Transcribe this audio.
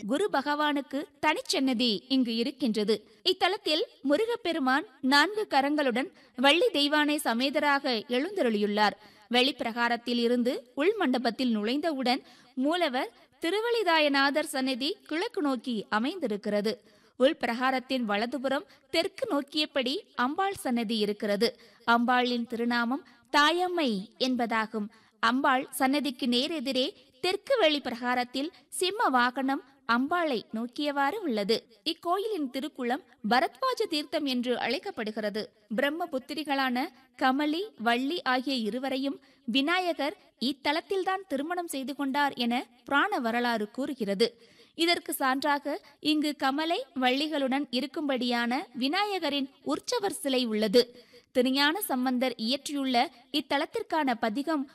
குரு பகவானுக்கு தனிச்சன்னதி இங்கு இருக்கின்றது இத்தலத்தில் முருகப்பெருமான் நான்கு கரங்களுடன் வள்ளி தெய்வானை சமேதராக எழுந்தருளியுள்ளார் வெளிப்பிரகாரத்தில் இருந்து உள் மண்டபத்தில் நுழைந்தவுடன் மூலவர் திருவளிதாயநாதர் சந்நிதி கிழக்கு நோக்கி அமைந்திருக்கிறது உள்பிரகாரத்தின் வலதுபுறம் தெற்கு நோக்கியபடி அம்பாள் சன்னதி இருக்கிறது அம்பாளின் திருநாமம் தாயம்மை என்பதாகும் அம்பாள் சன்னதிக்கு நேரெதிரே தெற்கு வெளி பிரகாரத்தில் சிம்ம வாகனம் அம்பாளை நோக்கியவாறு உள்ளது இக்கோயிலின் திருக்குளம் பரத்வாஜ தீர்த்தம் என்று அழைக்கப்படுகிறது பிரம்ம புத்திரிகளான கமலி வள்ளி ஆகிய இருவரையும் விநாயகர் இத்தலத்தில்தான் திருமணம் செய்து கொண்டார் என புராண வரலாறு கூறுகிறது இதற்கு சான்றாக இங்கு கமலை வள்ளிகளுடன் இருக்கும்படியான விநாயகரின் உற்சவர் சிலை உள்ளது திருஞான சம்பந்தர் இயற்றியுள்ள இத்தலத்திற்கான பதிகம்